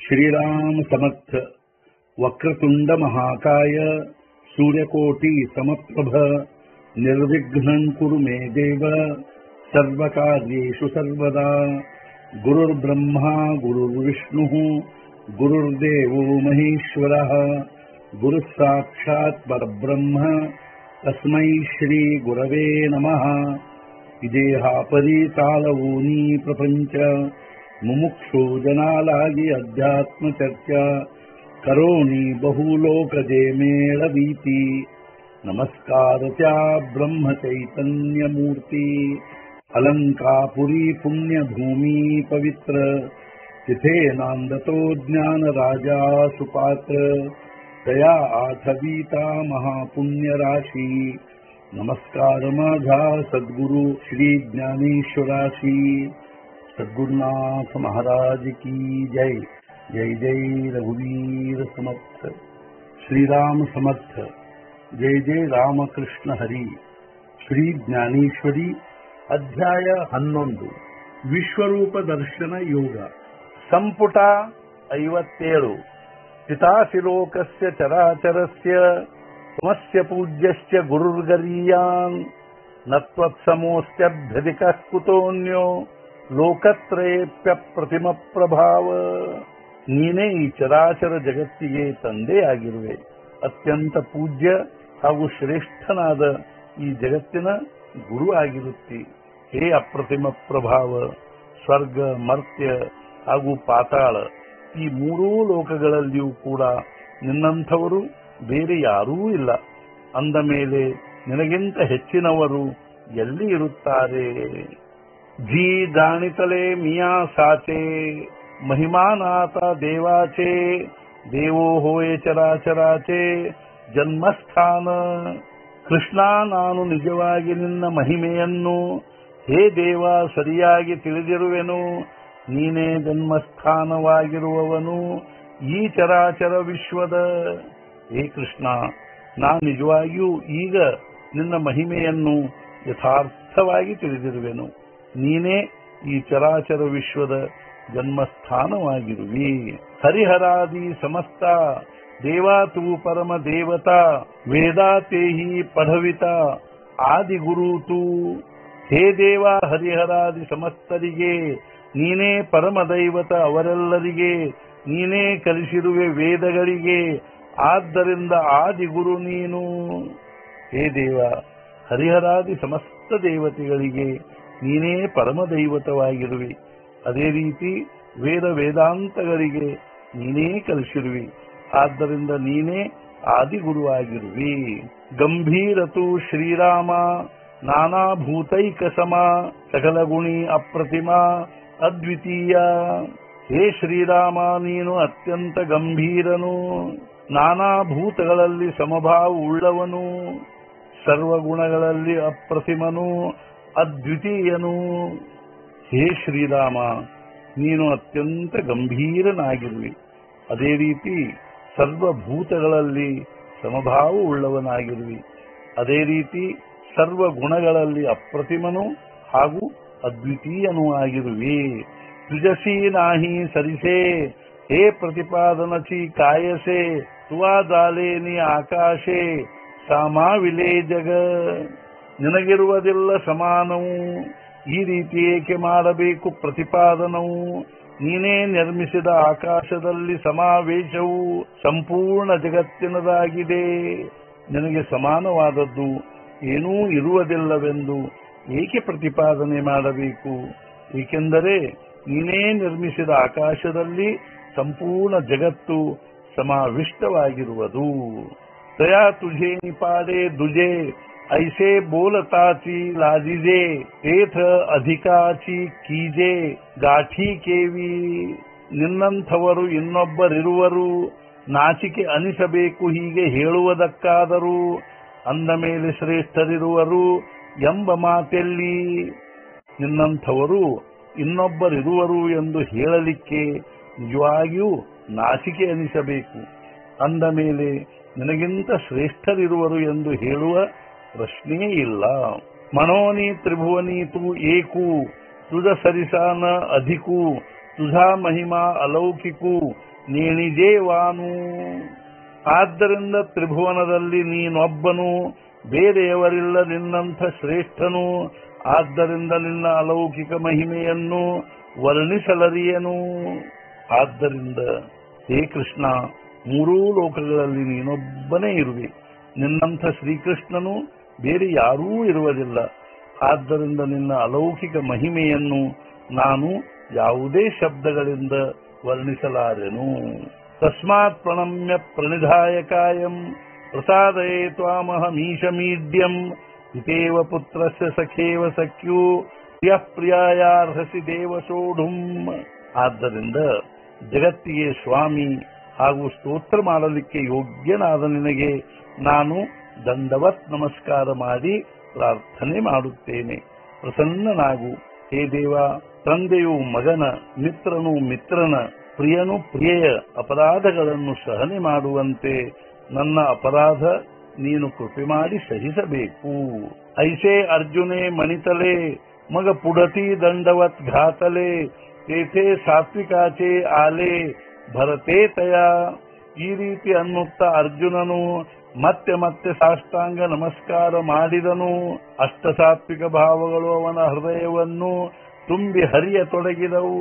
श्रीराम समर्थ वक्रतुंड महाकाय सूर्यकोटि समप्रभ निर्विघ्नं कुरु मे देव सर्वकार्येषु सर्वदा गुरुर्ब्रह्मा गुरुर्विष्णुः गुरुर्देवो महेश्वरः गुरुः साक्षात् परब्रह्म तस्मै श्रीगुरवे नमः ಇದೇಹಾಪರಿ ತಾಳವೂನಿ ಪ್ರಪಂಚ ಮುಮುಕ್ಷು ಜನಾಲಾಗಿ ಅಧ್ಯಾತ್ಮ ಚರ್ಚಾ ಕರೋಣಿ ಬಹುಲೋಕಜೆ ಮೇಳವೀತಿ ನಮಸ್ಕಾರ ಚ ಬ್ರಹ್ಮ ಚೈತನ್ಯ ಮೂರ್ತಿ ಅಲಂಕಾಪುರಿ ಪುಣ್ಯ ಭೂಮಿ ಪವಿತ್ರ तिथे नांदतो ज्ञान राजा सुपात्र दया आठवीता महापुण्य राशी नमस्कार माझा सद्गुरु श्री ज्ञानेश्वराशी सद्गुरुनाथ महाराज की जय जय जय रघुवीर समर्थ श्रीराम समर्थ जय जय ರಾಮಕೃಷ್ಣ ಹರಿ ಶ್ರೀ ಜ್ಞಾನೇಶ್ವರಿ ಅಧ್ಯಾಯ ಹನ್ನೊಂದು ವಿಶ್ವರೂಪ ದರ್ಶನ ಯೋಗ ಸಂಪುಟ ಐವತ್ತೇಳು ಚಿತಾಶಿಲೋಕಸ್ಯ ಚರಾಚರಸ್ಯ ತ್ವಮಸ್ಯ ಪೂಜ್ಯಶ್ಚ ಗುರುರ್ಗರೀಯಾನ್ ನ ತ್ವತ್ಸಮೋಸ್ತ್ಯಭ್ಯಧಿಕಃ ಕುತೋನ್ಯೋ ಲೋಕತ್ರಯೇಪ್ಯ ಪ್ರತಿಮ ಪ್ರಭಾವ ನೀನೇ ಈ ಚರಾಚರ ಜಗತ್ತಿಗೆ ತಂದೆಯಾಗಿರುವೆ ಅತ್ಯಂತ ಪೂಜ್ಯ ಹಾಗೂ ಶ್ರೇಷ್ಠನಾದ ಈ ಜಗತ್ತಿನ ಗುರು ಆಗಿರುತ್ತಿ ಹೇ ಅಪ್ರತಿಮ ಪ್ರಭಾವ ಸ್ವರ್ಗ ಮರ್ತ್ಯ ಹಾಗೂ ಪಾತಾಳ ಈ ಮೂರೂ ಲೋಕಗಳಲ್ಲಿಯೂ ಕೂಡ ನಿನ್ನಂಥವರು ಬೇರೆ ಯಾರೂ ಇಲ್ಲ ಅಂದ ಮೇಲೆ ನಿನಗಿಂತ ಹೆಚ್ಚಿನವರು ಎಲ್ಲಿ ಇರುತ್ತಾರೆ ಜೀ ದಾಣಿತಲೆ ಮಿಯಾ ಸಾಚೆ ಮಹಿಮಾನಾಥ ದೇವಾಚೆ ದೇವೋ ಹೋಯೆ ಚರಾಚರಾಚೆ ಜನ್ಮಸ್ಥಾನ ಕೃಷ್ಣ ನಾನು ನಿಜವಾಗಿ ನಿನ್ನ ಮಹಿಮೆಯನ್ನು ಹೇ ದೇವ ಸರಿಯಾಗಿ ತಿಳಿದಿರುವೆನು ನೀನೇ ಜನ್ಮಸ್ಥಾನವಾಗಿರುವವನು ಈ ಚರಾಚರ ವಿಶ್ವದ ಹೇ ಕೃಷ್ಣ ನಾ ನಿಜವಾಗಿಯೂ ಈಗ ನಿನ್ನ ಮಹಿಮೆಯನ್ನು ಯಥಾರ್ಥವಾಗಿ ತಿಳಿದಿರುವೆನು ನೀನೇ ಈ ಚರಾಚರ ವಿಶ್ವದ ಜನ್ಮಸ್ಥಾನವಾಗಿರುವಿ ಹರಿಹರಾದಿ ಸಮಸ್ತ ದೇವಾತು ಪರಮ ದೇವತಾ ವೇದಾತೇಹಿ ಪಢವಿತ ಆದಿಗುರುತು ಹೇ ದೇವ ಹರಿಹರಾದಿ ಸಮಸ್ತರಿಗೆ ನೀನೇ ಪರಮ ದೈವತ ಅವರೆಲ್ಲರಿಗೆ ನೀನೇ ಕಲಿಸಿರುವೆ ವೇದಗಳಿಗೆ ಆದ್ದರಿಂದ ಆದಿಗುರು ನೀನು ಹೇ ದೇವ ಹರಿಹರಾದಿ ಸಮಸ್ತ ದೇವತೆಗಳಿಗೆ ನೀನೇ ಪರಮ ದೈವತವಾಗಿರುವಿ ಅದೇ ರೀತಿ ವೇದ ವೇದಾಂತಗಳಿಗೆ ನೀನೇ ಕಲಿಸಿರುವಿ ಆದ್ದರಿಂದ ನೀನೇ ಆದಿಗುರುವಾಗಿರುವಿ ಗಂಭೀರತು ಶ್ರೀರಾಮ ನಾನಾ ಭೂತೈಕ ಸಮ ಸಕಲ ಗುಣಿ ಅಪ್ರತಿಮ ಅದ್ವಿತೀಯ ಹೇ ಶ್ರೀರಾಮ ನೀನು ಅತ್ಯಂತ ಗಂಭೀರನು ನಾನಾ ಭೂತಗಳಲ್ಲಿ ಸಮಭಾವ ಉಳ್ಳವನು ಸರ್ವಗುಣಗಳಲ್ಲಿ ಅಪ್ರತಿಮನು ಅದ್ವಿತೀಯನು ಹೇ ಶ್ರೀರಾಮ ನೀನು ಅತ್ಯಂತ ಗಂಭೀರನಾಗಿರುವಿ ಅದೇ ರೀತಿ ಸರ್ವಭೂತಗಳಲ್ಲಿ ಸಮಭಾವ ಉಳ್ಳವನಾಗಿರುವಿ ಅದೇ ರೀತಿ ಸರ್ವ ಗುಣಗಳಲ್ಲಿ ಅಪ್ರತಿಮನು ಹಾಗೂ ಅದ್ವಿತೀಯನೂ ಆಗಿರುವೆ ತುಜಸಿ ನಾಹಿ ಸರಿಸೆ ಹೇ ಪ್ರತಿಪಾದನಚಿ ಕಾಯಸೆ ತುವಾದಾಲೇನಿ ಆಕಾಶೆ ಸಾಮಾವಿಲೇ ಜಗ ನಿನಗಿರುವುದಿಲ್ಲ ಸಮಾನವು ಈ ರೀತಿ ಏಕೆ ಮಾಡಬೇಕು ಪ್ರತಿಪಾದನವು ನೀನೇ ನಿರ್ಮಿಸಿದ ಆಕಾಶದಲ್ಲಿ ಸಮಾವೇಶವು ಸಂಪೂರ್ಣ ಜಗತ್ತಿನದಾಗಿದೆ ನಿನಗೆ ಸಮಾನವಾದದ್ದು ಏನೂ ಇರುವುದಿಲ್ಲವೆಂದು ಏಕೆ ಪ್ರತಿಪಾದನೆ ಮಾಡಬೇಕು ಏಕೆಂದರೆ ನೀನೇ ನಿರ್ಮಿಸಿದ ಆಕಾಶದಲ್ಲಿ ಸಂಪೂರ್ಣ ಜಗತ್ತು ಸಮಾವಿಷ್ಟವಾಗಿರುವುದು ತಯಾ ತುझे ನಿಪಾಡೆ ದುಜೆ ಐಸೆ ಬೋಲತಾಚಿ ಲಾಜಿಜೆ ತೇಥ ಅಧಿಕಾಚಿ ಕೀಜೆ ಗಾಠಿ ಕೇವಿ ನಿನ್ನಂಥವರು ಇನ್ನೊಬ್ಬರಿರುವರು ನಾಚಿಕೆ ಅನಿಸಬೇಕು ಹೀಗೆ ಹೇಳುವುದಕ್ಕಾದರೂ ಅಂದ ಮೇಲೆ ಶ್ರೇಷ್ಠರಿರುವರು ಎಂಬ ಮಾತೆಲ್ಲಿ ನಿನ್ನಂಥವರು ಇನ್ನೊಬ್ಬರಿರುವರು ಎಂದು ಹೇಳಲಿಕ್ಕೆ ನಿಜವಾಗಿಯೂ ನಾಚಿಕೆ ಅನಿಸಬೇಕು ಅಂದ ಮೇಲೆ ನಿನಗಿಂತ ಶ್ರೇಷ್ಠರಿರುವರು ಎಂದು ಹೇಳುವ ಪ್ರಶ್ನೆಯೇ ಇಲ್ಲ ಮನೋನಿ ತ್ರಿಭುವನಿ ತು ಏಕು ತುಜ ಸರಿಸಾನ ಅಧಿಕು ತುझा महिमा अलौकिकू ನೇಣಿಜೇವಾನು ಆದ್ದರಿಂದ ತ್ರಿಭುವನದಲ್ಲಿ ನೀನೊಬ್ಬನು ಬೇರೆಯವರಿಲ್ಲ ನಿನ್ನಂಥ ಶ್ರೇಷ್ಠನು ಆದ್ದರಿಂದ ನಿನ್ನ ಅಲೌಕಿಕ ಮಹಿಮೆಯನ್ನು ವರ್ಣಿಸಲರಿಯನು ಆದ್ದರಿಂದ ಹೇ ಕೃಷ್ಣ ಮೂರೂ ಲೋಕಗಳಲ್ಲಿ ನೀನೊಬ್ಬನೇ ಇರುವೆ ನಿನ್ನಂಥ ಶ್ರೀಕೃಷ್ಣನು ಬೇರೆ ಯಾರೂ ಇರುವುದಿಲ್ಲ ಆದ್ದರಿಂದ ನಿನ್ನ ಅಲೌಕಿಕ ಮಹಿಮೆಯನ್ನು ನಾನು ಯಾವುದೇ ಶಬ್ದಗಳಿಂದ ವರ್ಣಿಸಲಾರೆನು ತಸ್ಮಾತ್ ಪ್ರಣಮ್ಯ ಪ್ರಣಿಧಾಯ ಕಾಯಂ ಪ್ರಸಾದಯೇ ತ್ವಾಮಹಮೀಶಮೀಡ್ಯಂ ಇತೇವ ಪುತ್ರಸ್ಯ ಸಖೇವ ಸಖ್ಯೂ ಪ್ರಿಯ ಪ್ರಿಯಾಯಾರ್ಹಸಿ ದೇವ ಸೋಢುಂ ಆದ್ದರಿಂದ ಜಗತ್ತಿಗೆ ಸ್ವಾಮಿ ಹಾಗೂ ಸ್ತೋತ್ರ ಮಾಡಲಿಕ್ಕೆ ಯೋಗ್ಯನಾದ ನಿನಗೆ ನಾನು ದಂಡವತ್ ನಮಸ್ಕಾರ ಮಾಡಿ ಪ್ರಾರ್ಥನೆ ಮಾಡುತ್ತೇನೆ ಪ್ರಸನ್ನನಾಗು ಹೇ ದೇವ ತಂದೆಯು ಮಗನ ಮಿತ್ರನು ಮಿತ್ರನ ಪ್ರಿಯನು ಪ್ರಿಯೆಯ ಅಪರಾಧಗಳನ್ನು ಸಹನೆ ಮಾಡುವಂತೆ ನನ್ನ ಅಪರಾಧ ನೀನು ಕೃಪೆ ಮಾಡಿ ಸಹಿಸಬೇಕು ಐಸೆ ಅರ್ಜುನೆ ಮಣಿತಲೆ ಮಗ ಪುಡತಿ ದಂಡವತ್ ಘಾತಲೆ ತೇಥೆ ಸಾತ್ವಿಕಾಚೆ ಆಲೆ ಭರತೇ ತಯ ಈ ರೀತಿ ಅನ್ನುತ್ತಾ ಅರ್ಜುನನು ಮತ್ತೆ ಮತ್ತೆ ಸಾಷ್ಟಾಂಗ ನಮಸ್ಕಾರ ಮಾಡಿದನು ಅಷ್ಟ ಸಾತ್ವಿಕ ಭಾವಗಳು ಅವನ ಹೃದಯವನ್ನು ತುಂಬಿ ಹರಿಯತೊಡಗಿದವು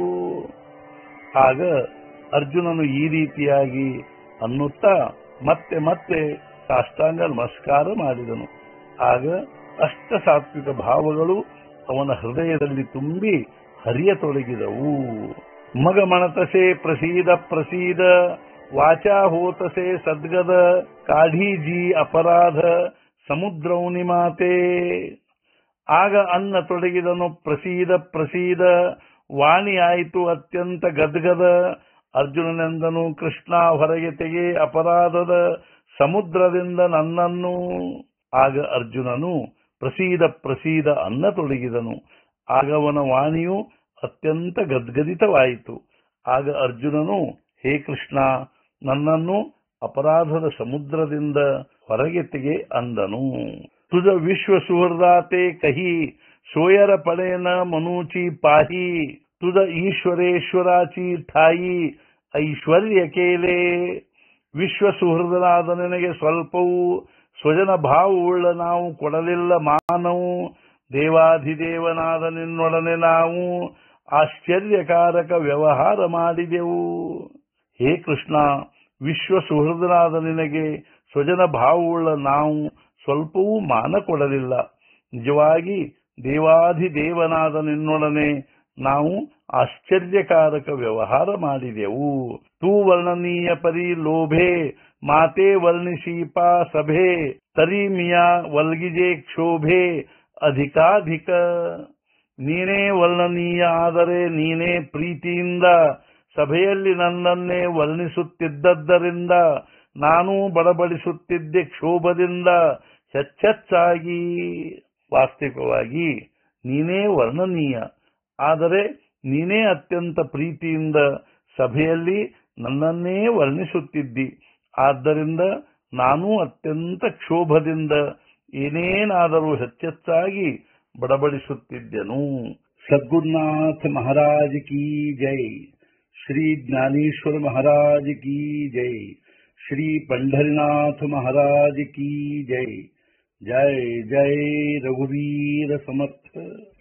ಆಗ ಅರ್ಜುನನು ಈ ರೀತಿಯಾಗಿ ಅನ್ನುತ್ತಾ ಮತ್ತೆ ಮತ್ತೆ ಸಾಷ್ಟಾಂಗ ನಮಸ್ಕಾರ ಮಾಡಿದನು ಆಗ ಅಷ್ಟ ಸಾತ್ವಿಕ ಭಾವಗಳು ಅವನ ಹೃದಯದಲ್ಲಿ ತುಂಬಿ ಹರಿಯತೊಡಗಿದವು ಮಗ ಮಣತಸೆ ಪ್ರಸೀದ ಪ್ರಸೀದ ವಾಚಾ ಹೋತಸೆ ಸದ್ಗದ ಕಾಢೀಜಿ ಅಪರಾಧ ಸಮುದ್ರೌನಿ ಮಾತೆ ಆಗ ಅನ್ನ ತೊಡಗಿದನು ಪ್ರಸೀದ ಪ್ರಸೀದ ವಾಣಿ ಆಯಿತು ಅತ್ಯಂತ ಗದ್ಗದ ಅರ್ಜುನನೆಂದನು ಕೃಷ್ಣ ಹೊರಗೆ ತೆಗೆ ಅಪರಾಧದ ಸಮುದ್ರದಿಂದ ನನ್ನನ್ನು ಆಗ ಅರ್ಜುನನು ಪ್ರಸೀದ ಪ್ರಸೀದ ಅನ್ನ ತೊಡಗಿದನು ಆಗ ಅವನ ವಾಣಿಯು ಅತ್ಯಂತ ಗದ್ಗದಿತವಾಯಿತು ಆಗ ಅರ್ಜುನನು ಹೇ ಕೃಷ್ಣ ನನ್ನನ್ನು ಅಪರಾಧದ ಸಮುದ್ರದಿಂದ ಹೊರಗೆ ತೆಗೆ ಅಂದನು ತುಜ ವಿಶ್ವ ಸುಹೃದಾತೆ ಕಹಿ ಸೋಯರ ಪಡೆಯನ ಮನೂಚಿ ಪಾಹಿ ತುದ ಈಶ್ವರೇಶ್ವರಾಚಿ ಠಾಯಿ ಐಶ್ವರ್ಯ ಕೇಲೆ ವಿಶ್ವ ಸುಹೃದನಾದ ನಿನಗೆ ಸ್ವಲ್ಪವೂ ಸ್ವಜನ ಭಾವವುಳ್ಳ ನಾವು ಕೊಡಲಿಲ್ಲ ಮಾನವು ದೇವಾಧಿದೇವನಾದ ನಿನ್ನೊಡನೆ ನಾವು ಆಶ್ಚರ್ಯಕಾರಕ ವ್ಯವಹಾರ ಮಾಡಿದೆವು ಹೇ ಕೃಷ್ಣ ವಿಶ್ವ ಸುಹೃದನಾದ ನಿನಗೆ ಸ್ವಜನ ಭಾವವುಳ್ಳ ನಾವು ಸ್ವಲ್ಪವೂ ಮಾನ ಕೊಡಲಿಲ್ಲ ನಿಜವಾಗಿ ದೇವಾಧಿದೇವನಾದ ನಿನ್ನೊಡನೆ ನಾವು ಆಶ್ಚರ್ಯಕಾರಕ ವ್ಯವಹಾರ ಮಾಡಿದೆವು ತೂ ವರ್ಣನೀಯ ಪರಿ ಲೋಭೆ ಮಾತೆ ವರ್ಣಿಸೀಪಾ ಸಭೆ ತರೀಮಿಯ ವಲ್ಗಿಜೆ ಕ್ಷೋಭೆ ಅಧಿಕಾಧಿಕ ನೀನೇ ವರ್ಣನೀಯ ಆದರೆ ನೀನೇ ಪ್ರೀತಿಯಿಂದ ಸಭೆಯಲ್ಲಿ ನನ್ನನ್ನೇ ವರ್ಣಿಸುತ್ತಿದ್ದದ್ದರಿಂದ ನಾನು ಬಡಬಡಿಸುತ್ತಿದ್ದೆ ಕ್ಷೋಭದಿಂದ ಹೆಚ್ಚೆಚ್ಚಾಗಿ ವಾಸ್ತವಿಕವಾಗಿ ನೀನೇ ವರ್ಣನೀಯ ಆದರೆ ನೀನೇ ಅತ್ಯಂತ ಪ್ರೀತಿಯಿಂದ ಸಭೆಯಲ್ಲಿ ನನ್ನನ್ನೇ ವರ್ಣಿಸುತ್ತಿದ್ದಿ ಆದ್ದರಿಂದ ನಾನು ಅತ್ಯಂತ ಕ್ಷೋಭದಿಂದ ಏನೇನಾದರೂ ಹೆಚ್ಚೆಚ್ಚಾಗಿ ಬಡಬಡಿಸುತ್ತಿದ್ದೆನು ಸದ್ಗುರುನಾಥ ಮಹಾರಾಜ್ ಕಿ ಜೈ ಶ್ರೀ ಜ್ಞಾನೇಶ್ವರ ಮಹಾರಾಜ್ ಕಿ ಜೈ ಶ್ರೀ पंढरीनाथ महाराज की जय जय जय रघुवीर समर्थ